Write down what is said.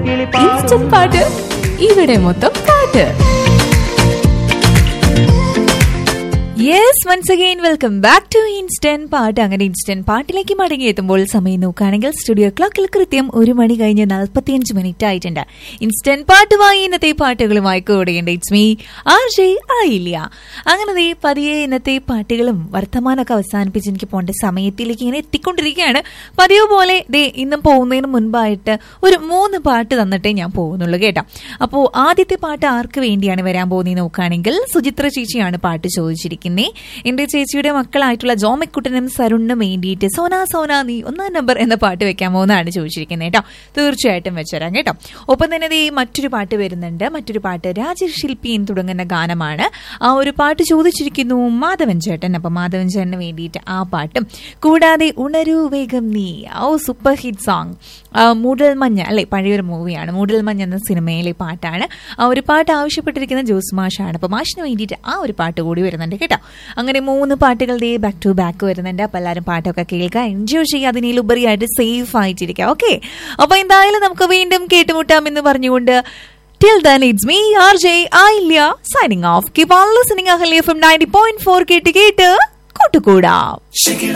Instant പാട്ട് ഇവിടെ മൊത്തം പാട്ട് yes once again welcome back to instant പാട്ട് അങ്ങനെ ഇൻസ്റ്റന്റ് പാട്ടിലേക്ക് മടങ്ങി എത്തുമ്പോൾ സമയം നോക്കുകയാണെങ്കിൽ സ്റ്റുഡിയോ ക്ലോക്കിൽ കൃത്യം ഒരു മണി കഴിഞ്ഞ് നാൽപ്പത്തിയഞ്ച് മിനിറ്റ് ആയിട്ടുണ്ട് ഇൻസ്റ്റന്റ് പാട്ടുമായി ഇന്നത്തെ പാട്ടുകളുമായി കൂടെയുണ്ട് ഇറ്റ്സ് മീ ആർ ജെ ആയില്ല അങ്ങനെ ദേ പതിയെ ഇന്നത്തെ പാട്ടുകളും വർത്തമാനമൊക്കെ അവസാനിപ്പിച്ച് എനിക്ക് പോകേണ്ട സമയത്തിലേക്ക് ഇങ്ങനെ എത്തിക്കൊണ്ടിരിക്കുകയാണ് പതിവ് പോലെ ദേ ഇന്നും പോകുന്നതിന് മുൻപായിട്ട് ഒരു മൂന്ന് പാട്ട് തന്നിട്ടേ ഞാൻ പോകുന്നുള്ളൂ കേട്ടോ അപ്പോൾ ആദ്യത്തെ പാട്ട് ആർക്ക് വേണ്ടിയാണ് വരാൻ പോകുന്നത് നോക്കുകയാണെങ്കിൽ സുചിത്ര ചേച്ചിയാണ് പാട്ട് ചോദിച്ചിരിക്കുന്നത് എന്റെ ചേച്ചിയുടെ മക്കളായിട്ടുള്ള ജോമക്കുട്ടനും സരുണിനും വേണ്ടിയിട്ട് സോന സോന നീ ഒന്നാം നമ്പർ എന്ന പാട്ട് വെക്കാൻ പോകുന്നതാണ് ചോദിച്ചിരിക്കുന്നത് കേട്ടോ തീർച്ചയായിട്ടും വെച്ചുതരാം കേട്ടോ ഒപ്പം തന്നെ ദേ മറ്റൊരു പാട്ട് വരുന്നുണ്ട് മറ്റൊരു പാട്ട് രാജേഷ് ശില്പിയൻ തുടങ്ങുന്ന ഗാനമാണ് ആ ഒരു പാട്ട് ചോദിച്ചിരിക്കുന്നു മാധവൻ ചേട്ടൻ അപ്പൊ മാധവൻ ചേട്ടന് വേണ്ടിയിട്ട് ആ പാട്ടും കൂടാതെ ഉണരൂ വേഗം നീ ഓ സൂപ്പർ ഹിറ്റ് സോങ് മൂടൽ മഞ്ഞ അല്ലെ പഴയൊരു മൂവിയാണ് മൂടൽ മഞ്ഞ എന്ന സിനിമയിലെ പാട്ടാണ് ആ ഒരു പാട്ട് ആവശ്യപ്പെട്ടിരിക്കുന്ന ജോസ് മാഷാണ് അപ്പൊ മാഷിന് വേണ്ടിയിട്ട് ആ ഒരു പാട്ട് കൂടി വരുന്നുണ്ട് കേട്ടോ അങ്ങനെ മൂന്ന് പാട്ടുകൾ ദേ ബാക്ക് ടു ബാക്ക് വരുന്നുണ്ട് അപ്പൊ എല്ലാവരും പാട്ടൊക്കെ കേൾക്കുക എൻജോയ് ചെയ്യുക അതിനുപരിയായിട്ട് സേഫ് ആയിട്ടിരിക്കുക ഓക്കെ അപ്പൊ എന്തായാലും നമുക്ക് വീണ്ടും കേട്ടുമുട്ടാം എന്ന് പറഞ്ഞുകൊണ്ട് Till then, it's me, RJ Ailya, signing off. Keep on listening, Ahali from 90.4 കേട്ട് കേട്ട് കൂട്ടുകൂടാം